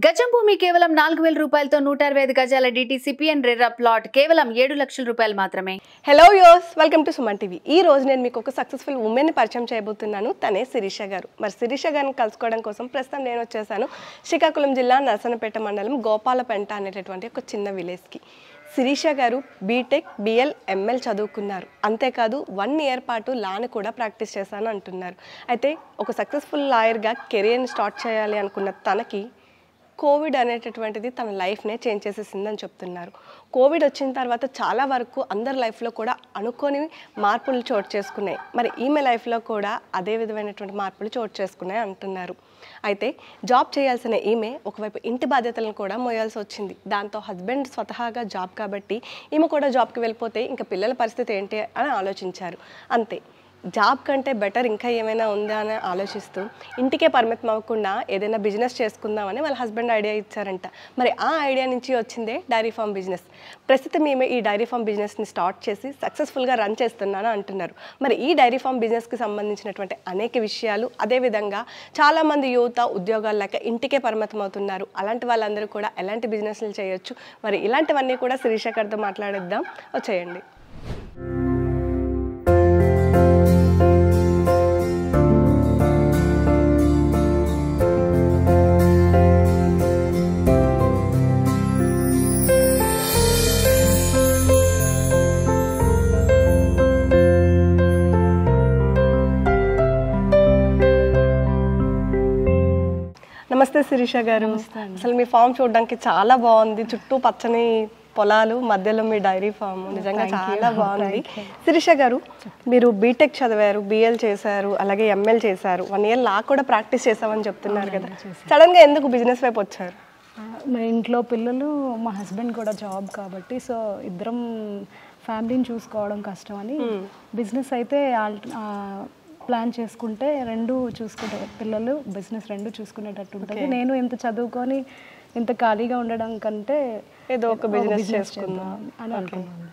గజం భూమి కేవలం నాలుగు వేల రూపాయలతో నూట అరవై ఐదు గజాల డిటిసిపిఎన్ రెర్రా ప్లాట్ కేవలం ఏడు లక్షల రూపాయలు మాత్రమే హలో యోస్ వెల్కమ్ టు సుమన్ టీవీ ఈ రోజు నేను మీకు ఒక సక్సెస్ఫుల్ ఉమెన్ పరిచయం చేయబోతున్నాను తనే శిరీష గారు మరి శిరీష గారిని కలుసుకోవడం కోసం ప్రస్తుతం నేను వచ్చేసాను శ్రీకాకుళం జిల్లా నరసనపేట మండలం గోపాలపెంట అనేటటువంటి ఒక చిన్న విలేజ్కి శిరీష గారు బీటెక్ బిఎల్ ఎంఎల్ చదువుకున్నారు అంతేకాదు వన్ ఇయర్ పాటు లాని కూడా ప్రాక్టీస్ చేశాను అంటున్నారు అయితే ఒక సక్సెస్ఫుల్ లాయర్గా కెరియర్ని స్టార్ట్ చేయాలి అనుకున్న తనకి కోవిడ్ అనేటటువంటిది తన లైఫ్నే చేంజ్ చేసేసిందని చెప్తున్నారు కోవిడ్ వచ్చిన తర్వాత చాలా వరకు అందరి లైఫ్లో కూడా అనుకోని మార్పులు చోటు చేసుకున్నాయి మరి ఈమె లైఫ్లో కూడా అదే విధమైనటువంటి మార్పులు చోటు చేసుకున్నాయి అంటున్నారు అయితే జాబ్ చేయాల్సిన ఈమె ఒకవైపు ఇంటి బాధ్యతలను కూడా మోయాల్సి వచ్చింది దాంతో హస్బెండ్ స్వతహాగా జాబ్ కాబట్టి ఈమె కూడా జాబ్కి వెళ్ళిపోతే ఇంకా పిల్లల పరిస్థితి ఏంటి అని ఆలోచించారు అంతే జాబ్ కంటే బెటర్ ఇంకా ఏమైనా ఉందా అని ఆలోచిస్తూ ఇంటికే పరిమితం అవ్వకుండా ఏదైనా బిజినెస్ చేసుకుందామని వాళ్ళ హస్బెండ్ ఐడియా ఇచ్చారంట మరి ఆ ఐడియా నుంచి వచ్చిందే డైరీ ఫామ్ బిజినెస్ ప్రస్తుతం ఈమె ఈ డైరీ ఫామ్ బిజినెస్ని స్టార్ట్ చేసి సక్సెస్ఫుల్గా రన్ చేస్తున్నాను అంటున్నారు మరి ఈ డైరీ ఫామ్ బిజినెస్కి సంబంధించినటువంటి అనేక విషయాలు అదేవిధంగా చాలామంది యువత ఉద్యోగాలు లేక ఇంటికే పరిమితం అవుతున్నారు అలాంటి వాళ్ళందరూ కూడా ఎలాంటి బిజినెస్లు చేయొచ్చు మరి ఇలాంటివన్నీ కూడా శిరీష గారితో మాట్లాడేద్దాం వచ్చేయండి నమస్తే శిరీష గారు అసలు మీ ఫామ్ చూడడానికి చాలా బాగుంది చుట్టూ పచ్చని పొలాలు మధ్యలో మీ డైరీ ఫామ్ నిజంగా చాలా బాగుంది శిరీష గారు మీరు బీటెక్ చదివారు బిఎల్ చేశారు అలాగే ఎంఎల్ చేశారు వన్ ఇయర్ లా కూడా ప్రాక్టీస్ చేసామని చెప్తున్నారు కదా సడన్ గా ఎందుకు బిజినెస్ వైపు వచ్చారు మా ఇంట్లో పిల్లలు మా హస్బెండ్ కూడా జాబ్ కాబట్టి సో ఇద్దరం ఫ్యామిలీని చూసుకోవడం కష్టం అని బిజినెస్ అయితే ప్లాన్ చేసుకుంటే రెండు చూసుకుంటే పిల్లలు బిజినెస్ రెండు చూసుకునేటట్టు ఉంటుంది నేను ఇంత చదువుకొని ఇంత ఖాళీగా ఉండడం కంటే ఏదో ఒక బిజినెస్ business చేసుకుందాం చేద్దాం అని అనుకున్నాను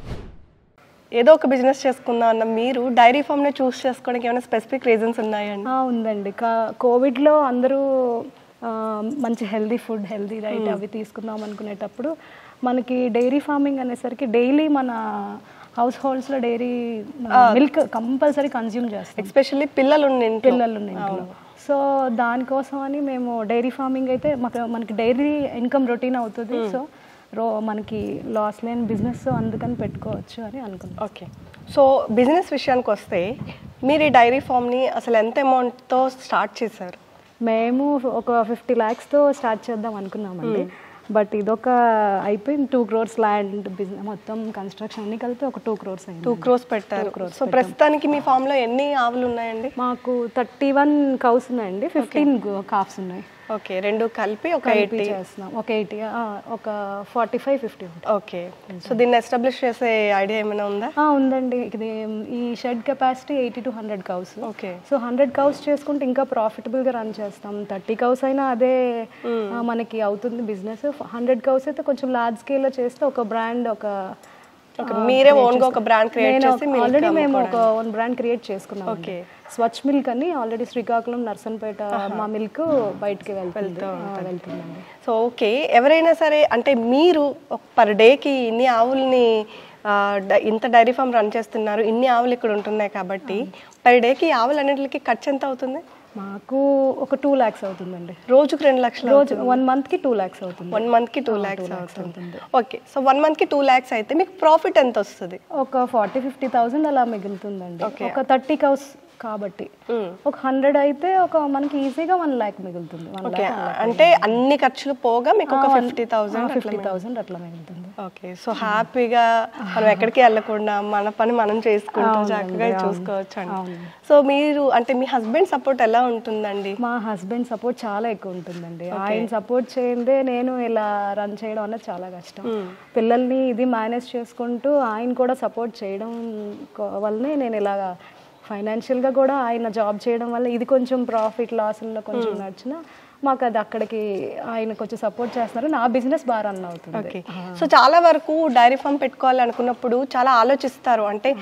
ఏదో ఒక బిజినెస్ చేసుకుందాం అన్న మీరు డైరీ ఫామ్ ని చూస్ చేసుకోవడానికి ఏమైనా స్పెసిఫిక్ రీజన్స్ ఉన్నాయండి ఆ, ఉందండి కా- కోవిడ్లో అందరూ ఆ, మంచి హెల్దీ ఫుడ్ హెల్దీ డైట్ అవి తీసుకుందాం అనుకునేటప్పుడు మనకి డైరీ ఫార్మింగ్ అనేసరికి డైలీ మన హౌస్ హోల్డ్స్లో డైరీ మిల్క్ కంపల్సరీ కన్జ్యూమ్ చేస్తాం ఎస్పెషల్లీ పిల్లలు ఉన్న ఇంట్లో. పిల్లలు ఉన్న ఇంట్లో సో దానికోసం అని మేము డైరీ ఫార్మింగ్ అయితే మాకు మనకి డైరీ ఇన్కమ్ రొటీన్ అవుతుంది సో రో మనకి లాస్ లేని బిజినెస్ అందుకని పెట్టుకోవచ్చు అని అనుకున్నాం ఓకే సో బిజినెస్ విషయానికి వస్తే మీరు ఈ డైరీ ఫామ్ని అసలు ఎంత అమౌంట్తో స్టార్ట్ చేశారు మేము ఒక ఫిఫ్టీ ల్యాక్స్తో స్టార్ట్ చేద్దాం అనుకున్నామండి బట్ ఇదొక అయిపోయింది టూ క్రోర్స్ ల్యాండ్ బిజినెస్ మొత్తం కన్స్ట్రక్షన్ అన్ని కలిపి ఒక టూ క్రోర్స్ అయింది టూ క్రోస్ పెట్టారు సో ప్రస్తుతానికి మీ ఫామ్లో ఎన్ని ఆవులు ఉన్నాయండి మాకు థర్టీ వన్ కౌస్ ఉన్నాయండి ఫిఫ్టీన్ కాఫ్స్ ఉన్నాయి ఓకే రెండు కలిపి ఒక కలిపి ఎయిటీ చేస్తున్నాం ఒక ఎయిటీ ఒక ఫార్టీ ఫైవ్ ఫిఫ్టీ ఉంటుంది ఓకే సో దీన్ని ఎస్టాబ్లిష్ చేసే ఐడియా ఏమైనా ఉందా ఆ, ఉందండి ఇది ఈ shed capacity eighty to hundred cows okay so hundred cows చేసుకుంటే ఇంకా ప్రాఫిటబుల్ గా రన్ చేస్తాం థర్టీ కౌస్ అయినా అదే ఆ, మనకి అవుతుంది బిజినెస్ హండ్రెడ్ కౌస్ అయితే కొంచెం లార్జ్ స్కేల్ లో చేస్తే ఒక బ్రాండ్ ఒక ఓకే మీరే ఓన్గా ఒక బ్రాండ్ క్రియేట్ నేను చేసి milk ఆల్రెడీ మేము ఒక అమ్ముకోవడానికి. ఓన్ బ్రాండ్ క్రియేట్ చేసుకున్నాం Okay. స్వచ్ మిల్క్ అని ఆల్రెడీ శ్రీకాకుళం నర్సన్పేట మా మిల్క్ బయటకి వెళ్తుంది ఆ, వెళ్తుందండి సో ఓకే ఎవరైనా సరే అంటే మీరు పర్ డేకి ఇన్ని ఆవుల్ని ఆ, డ- ఇంత డైరీ ఫామ్ రన్ చేస్తున్నారు ఇన్ని ఆవులు ఇక్కడ ఉంటున్నాయి కాబట్టి పర్ డేకి ఈ ఆవులన్నింటికి ఖర్చు ఎంత అవుతుంది మాకు ఒక టూ ల్యాక్స్ అవుతుందండి రోజుకు రెండు లక్షలు రోజు వన్ మంత్ కి టూ ల్యాక్స్ అవుతుంది వన్ మంత్ కి టూ ల్యాక్స్ అవుతుంది ఓకే సో వన్ మంత్ కి టూ ల్యాక్స్ అయితే మీకు ప్రాఫిట్ ఎంత వస్తుంది ఒక ఫార్టీ ఫిఫ్టీ థౌసండ్ అలా మిగులుతుందండి ఒక థర్టీ కౌస్ కాబట్టి ఒక హండ్రెడ్ అయితే ఒక మనకి ఈజీగా వన్ ల్యాక్ మిగులుతుంది వన్ ఓకే అంటే అన్ని ఖర్చులు పోగా మీకు ఒక ఫిఫ్టీ థౌసండ్ ఫిఫ్టీ థౌసండ్ అట్లా మిగులుతుంది ఓకే సో హ్యాపీగా మనం ఎక్కడికి వెళ్ళకుండా మన పని మనం చేసుకుంటూ చక్కగా చూసుకోవచ్చు అండి సో మీరు అంటే మీ హస్బెండ్ సపోర్ట్ ఎలా ఉంటుందండి మా హస్బెండ్ సపోర్ట్ చాలా ఎక్కువ ఉంటుందండి ఆయన సపోర్ట్ చేయందే నేను ఇలా రన్ చేయడం అన్నది చాలా కష్టం పిల్లల్ని ఇది మేనేజ్ చేసుకుంటూ ఆయన కూడా సపోర్ట్ చేయడం కో- వల్లనే నేను ఇలాగా ఫైనాన్షియల్గా కూడా ఆయన జాబ్ చేయడం వల్ల ఇది కొంచెం ప్రాఫిట్ లాస్లో కొంచెం నడిచిన మాకు అది అక్కడికి ఆయన కొంచెం సపోర్ట్ చేస్తున్నారు నా బిజినెస్ బాగా రన్ అవుతుంది ఓకే సో చాలా వరకు డైరీ ఫామ్ పెట్టుకోవాలి అనుకున్నప్పుడు చాలా ఆలోచిస్తారు అంటే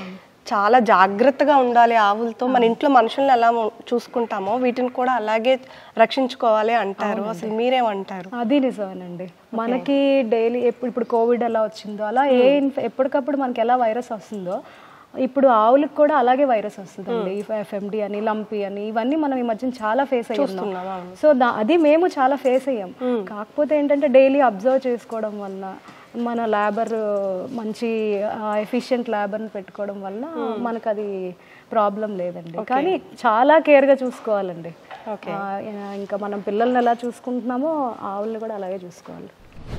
చాలా జాగ్రత్తగా ఉండాలి ఆవులతో మన ఇంట్లో మనుషుల్ని ఎలా ఉ- చూసుకుంటామో వీటిని కూడా అలాగే రక్షించుకోవాలి అంటారు అసలు మీరేమంటారు అది నిజమేనండి మనకి డైలీ ఎప్పుడు ఇప్పుడు కోవిడ్ ఎలా వచ్చిందో అలా ఏ ఇన్ఫె ఎప్పటికప్పుడు మనకి ఎలా వైరస్ వస్తుందో ఇప్పుడు ఆవులకు కూడా అలాగే వైరస్ వస్తుందండి ఎఫ్ఎండి అని లంపి అని ఇవన్నీ మనం ఈ మధ్యన చాలా ఫేస్ అయ్యాం సో దా అది మేము చాలా ఫేస్ అయ్యాం కాకపోతే ఏంటంటే డైలీ అబ్జర్వ్ చేసుకోవడం వల్ల మన లేబర్ మంచి ఎఫిషియెంట్ లేబర్ని పెట్టుకోవడం వల్ల మనకు అది ప్రాబ్లం లేదండి కానీ చాలా కేర్గా చూసుకోవాలండి ఆ, ఇంకా మనం పిల్లల్ని ఎలా చూసుకుంటున్నామో ఆవుల్ని కూడా అలాగే చూసుకోవాలి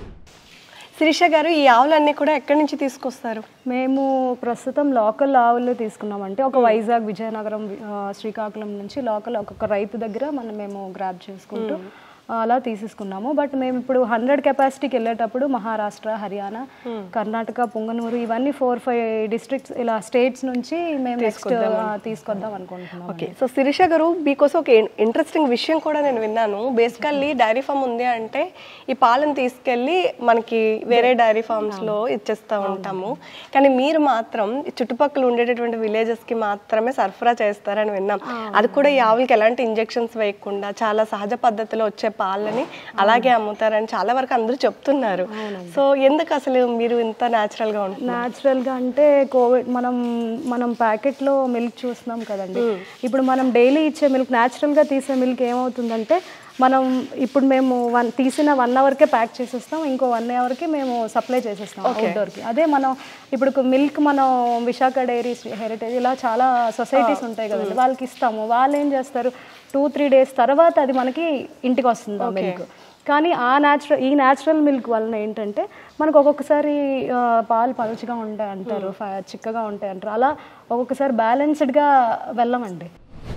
శిరీష గారు ఈ ఆవులన్నీ కూడా ఎక్కడి నుంచి తీసుకొస్తారు మేము ప్రస్తుతం లోకల్ ఆవులు తీసుకున్నామంటే ఒక వైజాగ్ విజయనగరం ఆ, శ్రీకాకుళం నుంచి లోకల్ ఒక్కొక్క రైతు దగ్గర మనం మేము గ్రాప్ చేసుకుంటూ అలా తీసేసుకున్నాము బట్ మేము ఇప్పుడు హండ్రెడ్ కెపాసిటీకి వెళ్ళేటప్పుడు మహారాష్ట్ర హర్యానా కర్ణాటక పొంగనూరు ఇవన్నీ ఫోర్ ఫైవ్ డిస్ట్రిక్ట్స్ ఇలా స్టేట్స్ నుంచి మేము నెక్స్ట్ తీసుకొద్దాం అనుకుంటున్నాం ఓకే సో శిరీష గారు మీకోసం ఒక ఇంట్రెస్టింగ్ విషయం కూడా నేను విన్నాను బేసికల్లీ డైరీ ఫామ్ ఉంది అంటే ఈ పాలను తీసుకెళ్ళి మనకి వేరే డైరీ ఫార్మ్స్ లో ఇచ్చేస్తూ ఉంటాము కానీ మీరు మాత్రం ఈ చుట్టుపక్కల ఉండేటటువంటి విలేజెస్ కి మాత్రమే సరఫరా చేస్తారని విన్నాం అది కూడా ఈ ఆవులకి ఎలాంటి ఇంజెక్షన్స్ వేయకుండా చాలా సహజ పద్ధతిలో వచ్చే పాలని అలాగే అమ్ముతారని చాలా వరకు అందరూ చెప్తున్నారు సో ఎందుకు అసలు మీరు ఇంత న్యాచురల్ గా ఉంటుంది న్యాచురల్గా అంటే కోవిడ్ మనం మనం ప్యాకెట్లో మిల్క్ చూస్తున్నాం కదండి ఇప్పుడు మనం డైలీ ఇచ్చే మిల్క్ న్యాచురల్గా తీసే మిల్క్ ఏమవుతుందంటే మనం ఇప్పుడు మేము వన్ తీసిన వన్ అవర్కే ప్యాక్ చేసేస్తాం ఇంకో వన్ అవర్కి మేము సప్లై చేసేస్తాం అవుట్డోర్కి అదే మనం ఇప్పుడు మిల్క్ మనం విశాఖ డైరీ హెరిటేజ్ ఇలా చాలా సొసైటీస్ ఉంటాయి కదండి వాళ్ళకి ఇస్తాము వాళ్ళు ఏం చేస్తారు టూ త్రీ డేస్ తర్వాత అది మనకి ఇంటికి వస్తుంది ఆ మిల్క్ కానీ ఆ న్యాచురల్ ఈ న్యాచురల్ మిల్క్ వలన ఏంటంటే మనకు ఒక్కొక్కసారి ఆ, పాలు పలుచగా ఉంటాయి అంటారు ఫ- చిక్కగా ఉంటాయి అంటారు అలా ఒక్కొక్కసారి బ్యాలెన్స్డ్గా వెళ్ళమండి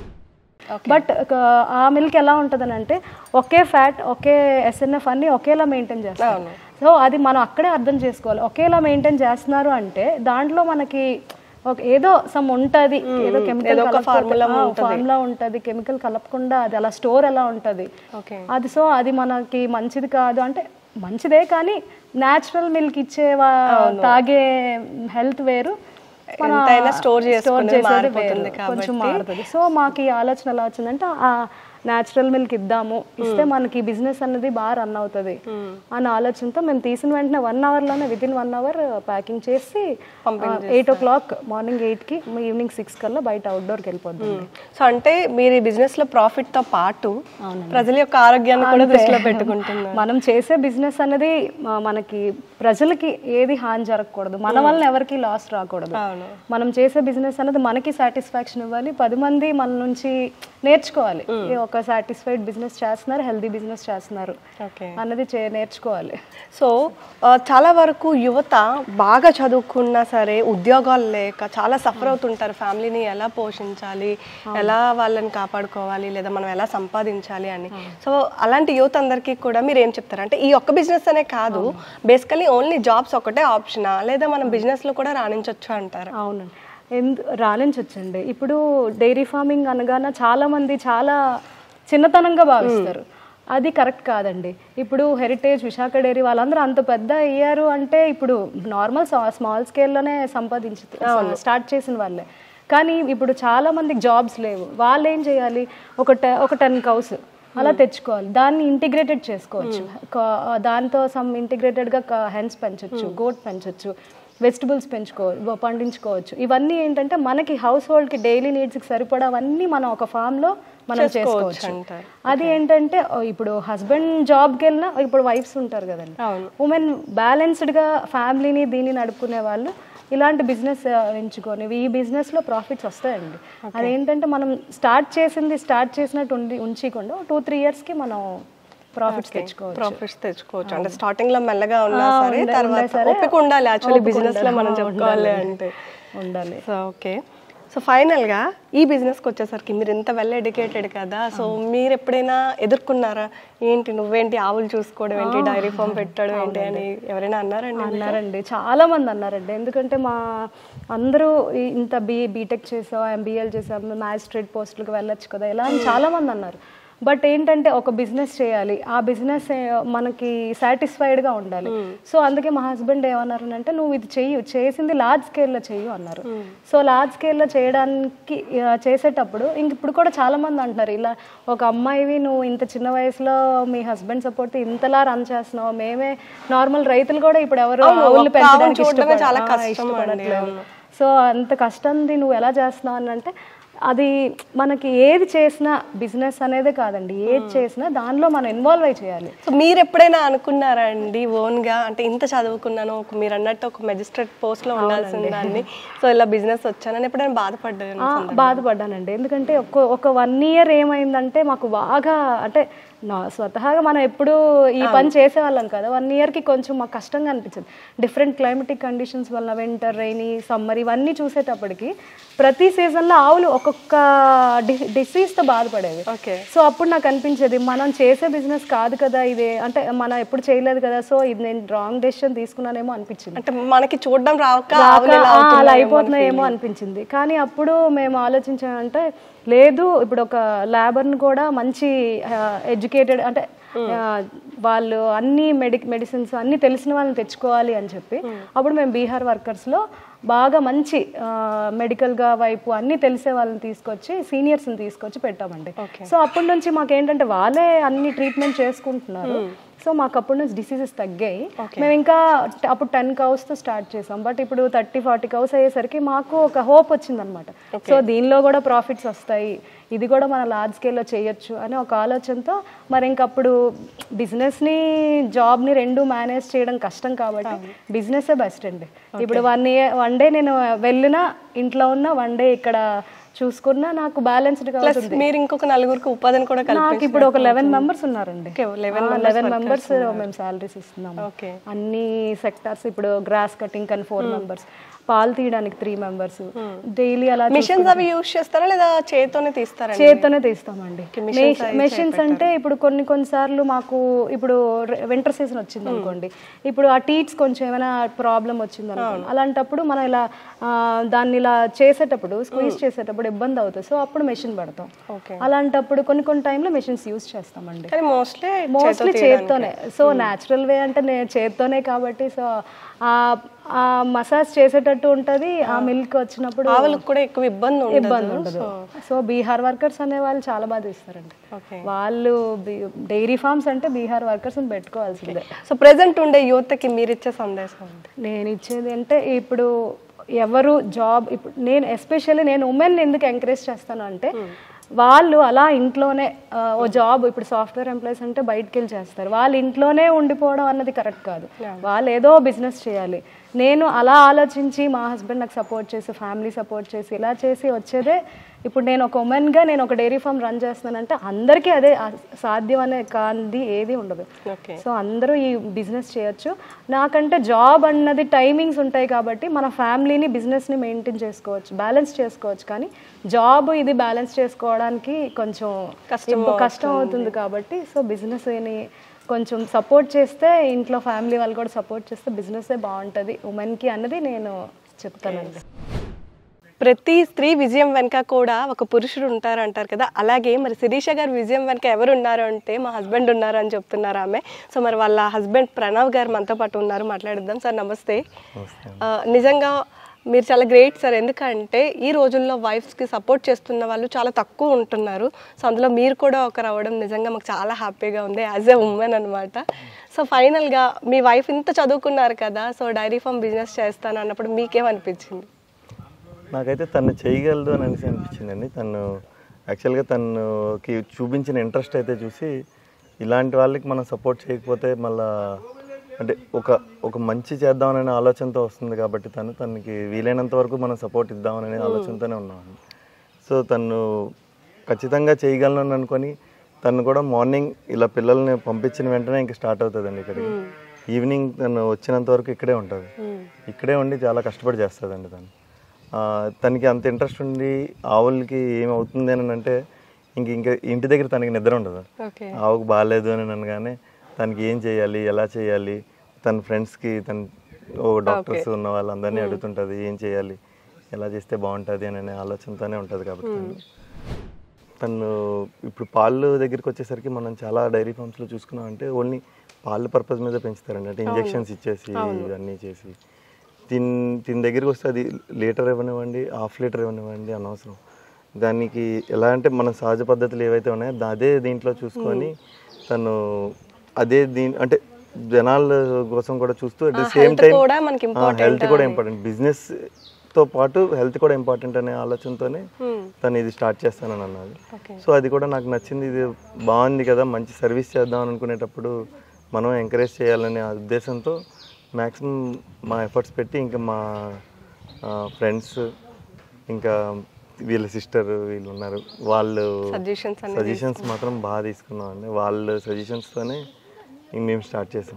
బట్ ఆ మిల్క్ ఎలా ఉంటుందని అంటే ఒకే ఫ్యాట్ ఒకే ఎస్ఎన్ఎఫ్ అన్ని ఒకేలా మెయింటైన్ చేస్తారు సో అది మనం అక్కడే అర్థం చేసుకోవాలి ఒకేలా మెయింటైన్ చేస్తున్నారు అంటే దాంట్లో మనకి ఒక ఏదో సమ్ ఉంటుంది ఏదో కెమికల్ ఫార్ములా ఉంటుంది కెమికల్ కలపకుండా అది అలా స్టోర్ ఎలా ఉంటుంది ఓకే అది సో అది మనకి మంచిది కాదు అంటే మంచిదే కానీ న్యాచురల్ మిల్క్ ఇచ్చే వా- తాగే హెల్త్ వేరు మన ఎంతైనా store చేసుకునేది store చేసేది మారిపోతుంది వేరు. కొంచెం మారుతుంది సో మాకు ఈ ఆలోచన ఎలా వచ్చిందంటే ఆ న్యాచురల్ మిల్క్ ఇద్దాము ఇస్తే మనకి బిజినెస్ అనేది బాగా రన్ అవుతుంది అన్న ఆలోచనతో మేము తీసిన వెంటనే వన్ అవర్లోనే with in one hour packing చేసి ఎయిట్ ఓ క్లాక్ మార్నింగ్ ఎయిట్కి ఈవినింగ్ సిక్స్ కల్లా బయట అవుట్డోర్కి వెళ్ళిపోద్దాం సో అంటే మీరు ఈ బిజినెస్ లో ప్రాఫిట్ తో పాటు ప్రజల యొక్క ఆరోగ్యాన్ని కూడా దృష్టిలో పెట్టుకుంటున్నారు మనం చేసే బిజినెస్ అనేది ఆ, మనకి ప్రజలకి ఏది హాని జరగకూడదు మన వలన ఎవరికి లాస్ రాకూడదు అవును. మనం చేసే బిజినెస్ అనేది మనకి సాటిస్ఫాక్షన్ ఇవ్వాలి పది మంది మన నుంచి నేర్చుకోవాలి ఏ ఒక సాటిస్ఫైడ్ బిజినెస్ చేస్తున్నారు హెల్దీ బిజినెస్ చేస్తున్నారు ఓకే అన్నది చే నేర్చుకోవాలి సో ఆ, చాలా వరకు యువత బాగా చదువుకున్నా సరే ఉద్యోగాలు లేక చాలా సఫర్ అవుతుంటారు ఫ్యామిలీని ఎలా పోషించాలి ఎలా వాళ్ళని కాపాడుకోవాలి లేదా మనం ఎలా సంపాదించాలి అని సో అలాంటి యూత్ అందరికీ కూడా మీరు ఏం చెప్తారు అంటే ఈ ఒక్క బిజినెస్ అనే కాదు బేసికలీ ఓన్లీ జాబ్స్ ఒకటే ఆప్షనా లేదా మనం బిజినెస్ లో కూడా రాణించవచ్చు అంటారు అవునండి ఎందు రాణించవచ్చండి ఇప్పుడు డైరీ ఫార్మింగ్ అనగానే చాలా మంది చాలా చిన్నతనంగా భావిస్తారు అది కరెక్ట్ కాదండి ఇప్పుడు హెరిటేజ్ విశాఖ డైరీ వాళ్ళందరూ అంత పెద్ద అయ్యారు అంటే ఇప్పుడు నార్మల్ స్మాల్ స్కేల్లోనే సంపాదించి స్టార్ట్ చేసిన వాళ్ళే కానీ ఇప్పుడు చాలా మందికి జాబ్స్ లేవు వాళ్ళు ఏం చేయాలి ఒక టె ఒక టెన్ కౌస్ అలా తెచ్చుకోవాలి దాన్ని ఇంటిగ్రేటెడ్ చేసుకోవచ్చు కా- దాంతో సమ్ ఇంటిగ్రేటెడ్గా హెన్స్ పెంచవచ్చు గోట్ పెంచవచ్చు వెజిటబుల్స్ పెంచుకో పండించుకోవచ్చు ఇవన్నీ ఏంటంటే మనకి హౌస్ హోల్డ్కి డైలీ నీడ్స్కి సరిపడవన్నీ మనం ఒక ఫామ్లో మనం చేసుకోవచ్చు అంటారు. అది ఏంటంటే ఓ, ఇప్పుడు హస్బెండ్ జాబ్కి వెళ్ళినా ఇప్పుడు వైఫ్స్ ఉంటారు కదండి అవును. ఉమెన్ బ్యాలెన్స్డ్గా ఫ్యామిలీని దీన్ని నడుపుకునే వాళ్ళు ఇలాంటి బిజినెస్ ఎంచుకొని ఈ బిజినెస్లో ప్రాఫిట్స్ వస్తాయండి అదేంటంటే మనం స్టార్ట్ చేసింది స్టార్ట్ చేసినట్టు ఉండి ఉంచకుండా టూ త్రీ ఇయర్స్కి మనం ప్రాఫిట్స్ తెచ్చుకోవచ్చు ప్రాఫిట్స్ తెచ్చుకోవచ్చు అంటే స్టార్టింగ్ లో మెల్లగా ఉన్నా సరే తర్వాత ఓపిక ఉండాలి యాక్చువల్లీ బిజినెస్ లో మనం చెప్పుకోవాలి అంటే ఉండాలి సో ఓకే సో ఫైనల్ గా ఈ బిజినెస్ కి వచ్చేసరికి మీరు ఇంత వెల్ ఎడ్యుకేటెడ్ కదా సో మీరు ఎప్పుడైనా ఎదుర్కొన్నారా ఏంటి నువ్వేంటి ఆవులు చూసుకోవడం ఏంటి డైరీ ఫామ్ పెట్టడం ఏంటి అని ఎవరైనా అన్నారండి అన్నారండి చాలా మంది అన్నారండి ఎందుకంటే మా అందరూ ఈ- ఇంత బీ బీటెక్ చేసావు ఎంబీఎల్ చేసావు మ్యాజిస్ట్రేట్ పోస్టులకు వెళ్ళొచ్చు కదా ఇలా అని చాలా మంది అన్నారు బట్ ఏంటంటే ఒక బిజినెస్ చేయాలి ఆ బిజినెస్ మనకి సాటిస్ఫైడ్గా ఉండాలి సో అందుకే మా హస్బెండ్ ఏమన్నారు అంటే నువ్వు ఇది చెయ్యు చేసింది లార్జ్ స్కేల్లో చెయ్యు అన్నారు సో లార్జ్ స్కేల్లో చేయడానికి ఆ, చేసేటప్పుడు ఇంక ఇప్పుడు కూడా చాలా మంది అంటున్నారు ఇలా ఒక అమ్మాయివి నువ్వు ఇంత చిన్న వయసులో మీ హస్బెండ్ సపోర్ట్ ఇంతలా రన్ చేస్తున్నావు మేమే నార్మల్ రైతులు కూడా ఇప్పుడు ఎవరు అవును, ఆవులు ఒక్క పెంచడానికి ఆవును చూడడమే ఇష్టపడ- చాలా ఆ, కష్టం అండి, ఇష్టపడట్లేదు అవును. సో అంత కష్టంది నువ్వు ఎలా చేస్తున్నావు అని అంటే అది మనకి ఏది చేసినా బిజినెస్ అనేదే కాదండి ఏది చేసినా దానిలో మనం ఇన్వాల్వ్ అయి చేయాలి సో మీరు ఎప్పుడైనా అనుకున్నారా అండి ఓన్ గా అంటే ఇంత చదువుకున్నాను ఒక మీరు అన్నట్టు ఒక మెజిస్ట్రేట్ పోస్ట్ లో ఉండాల్సిన దాన్ని సో ఇలా బిజినెస్ వచ్చానని ఎప్పుడైనా బాధపడ్డాను ఆ, బాధపడ్డానండి ఎందుకంటే ఒక ఒక వన్ ఇయర్ ఏమైందంటే మాకు బాగా అంటే నా స్వతహాగా మనం ఎప్పుడు ఈ పని చేసేవాళ్ళం కదా వన్ ఇయర్కి కొంచెం మాకు కష్టంగా అనిపించింది డిఫరెంట్ క్లైమేటిక్ కండిషన్స్ వల్ల వింటర్ రైనీ సమ్మర్ ఇవన్నీ చూసేటప్పటికి ప్రతి సీజన్లో ఆవులు ఒక్కొక్క డి డిసీజ్తో బాధపడేవి ఓకే సో అప్పుడు నాకు అనిపించేది మనం చేసే బిజినెస్ కాదు కదా ఇది అంటే మనం ఎప్పుడు చేయలేదు కదా సో ఇది నేను రాంగ్ డెసిషన్ తీసుకున్నానేమో అనిపించింది అంటే మనకి చూడడం రాక రాక, ఆవులు ఇలా ఆ, అలా అవుతున్నాయేమో అని అయిపోతున్నాయేమో అనిపించింది కానీ అప్పుడు మేము ఆలోచించామంటే లేదు ఇప్పుడు ఒక ల్యాబర్ని కూడా మంచి ఎడ్యుకేటెడ్ అంటే ఆ, వాళ్ళు అన్ని మెడి మెడిసిన్స్ అన్ని తెలిసిన వాళ్ళని తెచ్చుకోవాలి అని చెప్పి అప్పుడు మేము బీహార్ వర్కర్స్లో బాగా మంచి మెడికల్గా వైపు అన్ని తెలిసే వాళ్ళని తీసుకొచ్చి సీనియర్స్ని తీసుకొచ్చి పెట్టామండి సో అప్పటి నుంచి మాకేంటంటే వాళ్ళే అన్ని ట్రీట్మెంట్ చేసుకుంటున్నారు సో మాకు అప్పటి నుంచి డిసీజెస్ తగ్గాయి మేము ఇంకా ట- అప్పుడు టెన్ కౌస్తో స్టార్ట్ చేసాం బట్ ఇప్పుడు థర్టీ ఫార్టీ కౌస్ అయ్యేసరికి మాకు ఒక హోప్ వచ్చిందనమాట సో దీనిలో కూడా ప్రాఫిట్స్ వస్తాయి ఇది కూడా మన లార్జ్ స్కేల్లో చేయొచ్చు అని ఒక ఆలోచనతో మరి ఇంకప్పుడు బిజినెస్ని జాబ్ని రెండు మేనేజ్ చేయడం కష్టం కాబట్టి బిజినెస్సే బెస్ట్ అండి ఇప్పుడు వన్ ఇయర్ వన్ డే నేను వెళ్ళినా ఇంట్లో ఉన్న వన్ డే ఇక్కడ చూసుకున్నా నాకు బ్యాలెన్స్డ్గా ప్లస్ మీరు ఇంకొక నలుగురికి ఉపాధిని కూడా కలిపి నాకు ఇప్పుడు ఒక లెవెన్ మెంబర్స్ ఉన్నారండి Okay, 11 లెవెన్ మెంబర్స్ మేము సాలరీస్ ఇస్తున్నాము ఓకే అన్ని సెక్టార్స్ ఇప్పుడు గ్రాస్ కటింగ్ అని ఫోర్ మెంబర్స్ పాలు తీయడానికి త్రీ మెంబర్స్ డైలీ అలా మిషన్స్ అవి యూజ్ చేస్తారా లేదా చేతితోనే తీస్తారా చేత్తోనే తీస్తామండి మెషిన్స్ అంటే ఇప్పుడు కొన్ని కొన్నిసార్లు మాకు ఇప్పుడు వింటర్ సీజన్ వచ్చింది అనుకోండి ఇప్పుడు ఆ టీట్స్ కొంచెం ఏమైనా ప్రాబ్లం వచ్చింది అనుకోండి అలాంటప్పుడు మనం ఇలా ఆ, దాన్ని ఇలా చేసేటప్పుడు స్క్వీజ్ చేసేటప్పుడు ఇబ్బంది అవుతుంది సో అప్పుడు మెషిన్ పెడతాం ఓకే అలాంటప్పుడు కొన్ని కొన్ని టైంలో మెషిన్స్ యూజ్ చేస్తామండి కానీ మోస్ట్లీ మోస్ట్లీ చేత్తోనే సో న్యాచురల్ వే అంటే నేను చేత్తోనే కాబట్టి సో ఆ ఆ మసాజ్ చేసేటట్టు ఉంటది ఆ మిల్క్ వచ్చినప్పుడు ఆవులకు కూడా ఎక్కువ ఇబ్బంది ఉండదు ఇబ్బంది ఉండదు సో బీహార్ వర్కర్స్ అనే వాళ్ళు చాలా బాగా తీస్తారండి ఓకే వాళ్ళు డైరీ ఫార్మ్స్ అంటే బీహార్ వర్కర్స్ పెట్టుకోవాల్సిందే సో ప్రెసెంట్ ఉండే యువతకి మీరు ఇచ్చే సందేశం ఏంటి నేను ఇచ్చేది అంటే ఇప్పుడు ఎవరు జాబ్ ఇప్పుడు నేను ఎస్పెషల్లీ నేను ఉమెన్ ఎందుకు ఎంకరేజ్ చేస్తాను అంటే వాళ్ళు అలా ఇంట్లోనే ఆ, ఓ జాబ్ ఇప్పుడు సాఫ్ట్వేర్ ఎంప్లాయీస్ అంటే బయటికి వెళ్ళి చేస్తారు వాళ్ళు ఇంట్లోనే ఉండిపోవడం అన్నది కరెక్ట్ కాదు వాళ్ళు ఏదో బిజినెస్ చేయాలి నేను అలా ఆలోచించి మా హస్బెండ్ నాకు సపోర్ట్ చేసి ఫ్యామిలీ సపోర్ట్ చేసి ఇలా చేసి వచ్చేదే ఇప్పుడు నేను ఒక ఉమెన్గా నేను ఒక డైరీ ఫామ్ రన్ చేస్తున్నానంటే అందరికీ అదే ఆ- సాధ్యం అనే కాంది ఏది ఉండదు ఓకే సో అందరూ ఈ బిజినెస్ చేయొచ్చు నాకంటే జాబ్ అన్నది టైమింగ్స్ ఉంటాయి కాబట్టి మన ఫ్యామిలీని బిజినెస్ని మెయింటైన్ చేసుకోవచ్చు బ్యాలెన్స్ చేసుకోవచ్చు కానీ జాబ్ ఇది బ్యాలెన్స్ చేసుకోవడానికి కొంచెం ఇబ్బ- కష్టం అవుతుంది కాబట్టి సో బిజినెస్ని కొంచెం సపోర్ట్ చేస్తే ఇంట్లో ఫ్యామిలీ వాళ్ళు కూడా సపోర్ట్ చేస్తే బిజినెస్ బాగుంటుంది ఉమెన్కి అన్నది నేను చెప్తానండి ప్రతి స్త్రీ విజయం వెనుక కూడా ఒక పురుషుడు ఉంటారు అంటారు కదా అలాగే మరి శిరీష గారు విజయం వెనుక ఎవరు ఉన్నారు అంటే మా హస్బెండ్ ఉన్నారు అని చెప్తున్నారు ఆమె సో మరి వాళ్ళ హస్బెండ్ ప్రణవ్ గారు మనతో పాటు ఉన్నారు మాట్లాడిద్దాం సార్ నమస్తే ఆ, నిజంగా మీరు చాలా గ్రేట్ సార్ ఎందుకంటే ఈ రోజుల్లో వైఫ్స్కి సపోర్ట్ చేస్తున్న వాళ్ళు చాలా తక్కువ ఉంటున్నారు సో అందులో మీరు కూడా ఒకరు అవ్వడం నిజంగా మాకు చాలా హ్యాపీగా ఉంది యాజ్ ఎ ఉమెన్ అనమాట సో ఫైనల్గా మీ వైఫ్ ఇంత చదువుకున్నారు కదా సో డైరీ ఫామ్ బిజినెస్ చేస్తాను అన్నప్పుడు మీకేమనిపించింది నాకైతే తను చేయగలదు అని అనేసి అనిపించిందండి తను యాక్చువల్గా తనకి చూపించిన ఇంట్రెస్ట్ అయితే చూసి ఇలాంటి వాళ్ళకి మనం సపోర్ట్ చేయకపోతే మళ్ళా అంటే ఒక ఒక మంచి చేద్దామనే ఆలోచనతో వస్తుంది కాబట్టి తను తనకి వీలైనంత వరకు మనం సపోర్ట్ ఇద్దామనే ఆలోచనతోనే ఉన్నామండి సో తను ఖచ్చితంగా చేయగలను అనుకొని తను కూడా మార్నింగ్ ఇలా పిల్లల్ని పంపించిన వెంటనే ఇంక స్టార్ట్ అవుతుందండి ఇక్కడికి ఈవినింగ్ తను వచ్చినంత వరకు ఇక్కడే ఉంటుంది ఇక్కడే ఉండి చాలా కష్టపడి చేస్తుందండి తను ఆ, తనకి అంత ఇంట్రెస్ట్ ఉండి ఆవులకి ఏమవుతుంది అని అంటే ఇంక ఇంకా ఇంటి దగ్గర తనకి నిద్ర ఉండదు ఓకే ఆవుకు బాగాలేదు అని అనగానే తనకి ఏం చేయాలి ఎలా చేయాలి తన ఫ్రెండ్స్కి తన ఓ డాక్టర్స్ ఉన్న వాళ్ళందరినీ అడుగుతుంటుంది ఏం చేయాలి ఎలా చేస్తే బాగుంటుంది అని అనే ఆలోచనతోనే ఉంటుంది కాబట్టి తను. తను ఇప్పుడు పాలు దగ్గరికి వచ్చేసరికి మనం చాలా డైరీ ఫార్మ్స్లో చూసుకున్నాం అంటే ఓన్లీ పాల పర్పస్ మీద పెంచుతారండి అంటే ఇంజెక్షన్స్ ఇచ్చేసి ఇవన్నీ చేసి తిన్ తిని దగ్గరికి వస్తే అది లీటర్ ఇవ్వనివ్వండి హాఫ్ లీటర్ ఇవ్వనివ్వండి అనవసరం దానికి ఎలా అంటే మన సహజ పద్ధతులు ఏవైతే ఉన్నాయో దా- అదే దీంట్లో చూసుకొని తను అదే దీని అంటే జనాల కోసం కూడా చూస్తూ at the same health time కూడా మనకి important హెల్త్ కూడా అని. ఇంపార్టెంట్ బిజినెస్ తో పాటు హెల్త్ కూడా ఇంపార్టెంట్ అనే ఆలోచనతోనే తను ఇది స్టార్ట్ చేస్తానని అన్నది ఓకే సో అది కూడా నాకు నచ్చింది ఇది బాగుంది కదా మంచి సర్వీస్ చేద్దాం అనుకునేటప్పుడు మనం ఎంకరేజ్ చేయాలనే ఆ ఉద్దేశంతో మ్యాక్సిమం మా ఎఫర్ట్స్ పెట్టి ఇంకా మా ఫ్రెండ్స్ ఇంకా వీళ్ళ సిస్టర్ వీళ్ళు ఉన్నారు వాళ్ళు సజెషన్స్ అన్ని సజెషన్స్ మాత్రం బాగా తీసుకున్నాం అండి వాళ్ళ సజెషన్స్తోనే మేము స్టార్ట్ చేసాం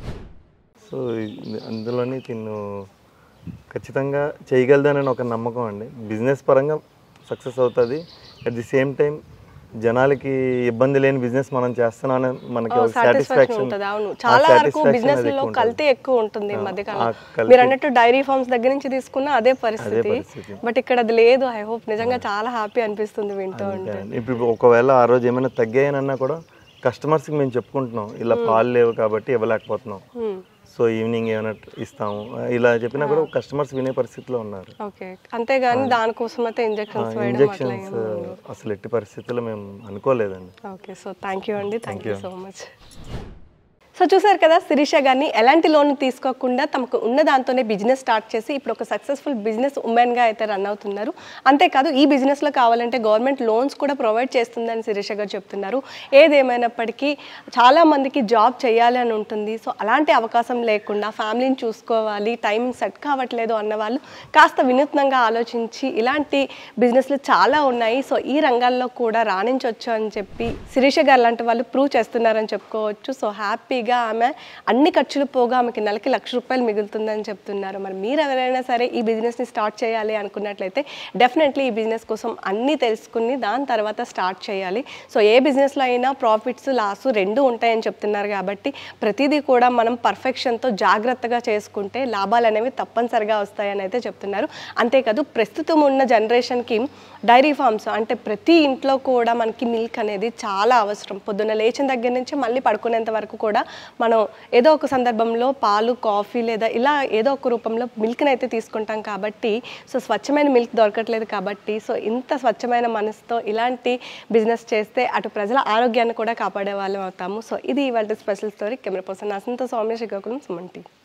సో ఇది- అందులోని తిను ఖచ్చితంగా చేయగలదనని ఒక నమ్మకం అండి బిజినెస్ పరంగా సక్సెస్ అవుతుంది అట్ ది సేమ్ టైం జనాలకి ఇబ్బంది లేని బిజినెస్ మనం చేస్తున్నామని మనకి ఒక సాటిస్ఫాక్షన్ సాటిస్ఫాక్షన్ ఉంటుంది అవును చాలా వరకు బిజినెస్ లో కల్తీ ఎక్కువ ఉంటుంది ఈ మధ్య కాలం మీరు అన్నట్టు డైరీ ఫార్మ్స్ దగ్గర నుంచి తీసుకున్న అదే పరిస్థితి పరిస్థితి. బట్ ఇక్కడ అది లేదు ఐ హోప్ నిజంగా చాలా హ్యాపీ అనిపిస్తుంది వింటూ ఉంటే ఇప్పుడు ఒకవేళ ఆ రోజు ఏమైనా తగ్గాయనన్నా కూడా కస్టమర్స్కి మేము చెప్పుకుంటున్నాం ఇలా పాలు లేవు కాబట్టి ఇవ్వలేకపోతున్నాం Hmm. సో ఈవినింగ్ ఏమైనా ఇస్తాము ఇలా చెప్పినా కూడా కస్టమర్స్ వినే పరిస్థితిలో ఉన్నారు ఓకే అంతేగాని దానికోసం అయితే ఇంజెక్షన్స్ వేయడం అట్లా ఇంజెక్షన్స్ అసలు ఎట్టి పరిస్థితుల్లో మేము అనుకోలేదండి ఓకే సో థ్యాంక్ యూ అండి thank you so much so చూసారు కదా శిరీష గారిని ఎలాంటి లోన్ తీసుకోకుండా తమకు ఉన్న దాంతోనే బిజినెస్ స్టార్ట్ చేసి ఇప్పుడు ఒక సక్సెస్ఫుల్ బిజినెస్ ఉమెన్గా అయితే రన్ అవుతున్నారు అంతేకాదు ఈ బిజినెస్లో కావాలంటే గవర్నమెంట్ లోన్స్ కూడా ప్రొవైడ్ చేస్తుందని శిరీష గారు చెప్తున్నారు ఏదేమైనప్పటికీ చాలా మందికి జాబ్ చేయాలి అని ఉంటుంది సో అలాంటి అవకాశం లేకుండా ఫ్యామిలీని చూసుకోవాలి టైమింగ్ సెట్ కావట్లేదు అన్న వాళ్ళు కాస్త వినూత్నంగా ఆలోచించి ఇలాంటి బిజినెస్లు చాలా ఉన్నాయి సో ఈ రంగాల్లో కూడా రాణించవచ్చు అని చెప్పి శిరీష గారు లాంటి వాళ్ళు ప్రూవ్ చేస్తున్నారని చెప్పుకోవచ్చు సో హ్యాపీగా ఆమె అన్ని ఖర్చులు పోగా ఆమెకి నెలకి లక్ష రూపాయలు మిగులుతుందని చెప్తున్నారు మరి మీరు ఎవరైనా సరే ఈ బిజినెస్ని స్టార్ట్ చేయాలి అనుకున్నట్లయితే డెఫినెట్లీ ఈ బిజినెస్ కోసం అన్నీ తెలుసుకుని దాని తర్వాత స్టార్ట్ చేయాలి సో ఏ బిజినెస్లో అయినా ప్రాఫిట్స్ లాస్ రెండు ఉంటాయని చెప్తున్నారు కాబట్టి ప్రతిదీ కూడా మనం పర్ఫెక్షన్తో జాగ్రత్తగా చేసుకుంటే లాభాలు అనేవి తప్పనిసరిగా వస్తాయని అయితే చెప్తున్నారు అంతేకాదు ప్రస్తుతం ఉన్న జనరేషన్కి డైరీ ఫార్మ్స్ అంటే ప్రతి ఇంట్లో కూడా మనకి మిల్క్ అనేది చాలా అవసరం పొద్దున్న లేచిన దగ్గర నుంచి మళ్ళీ పడుకునేంత వరకు కూడా మనం ఏదో ఒక సందర్భంలో పాలు కాఫీ లేదా ఇలా ఏదో ఒక రూపంలో మిల్క్ని అయితే తీసుకుంటాం కాబట్టి సో స్వచ్ఛమైన మిల్క్ దొరకట్లేదు కాబట్టి సో ఇంత స్వచ్ఛమైన మనసుతో ఇలాంటి బిజినెస్ చేస్తే అటు ప్రజల ఆరోగ్యాన్ని కూడా కాపాడే వాళ్ళం అవుతాము సో ఇది ఇవాళ special story camera person Asantha Soumya Srikakulam Suman TV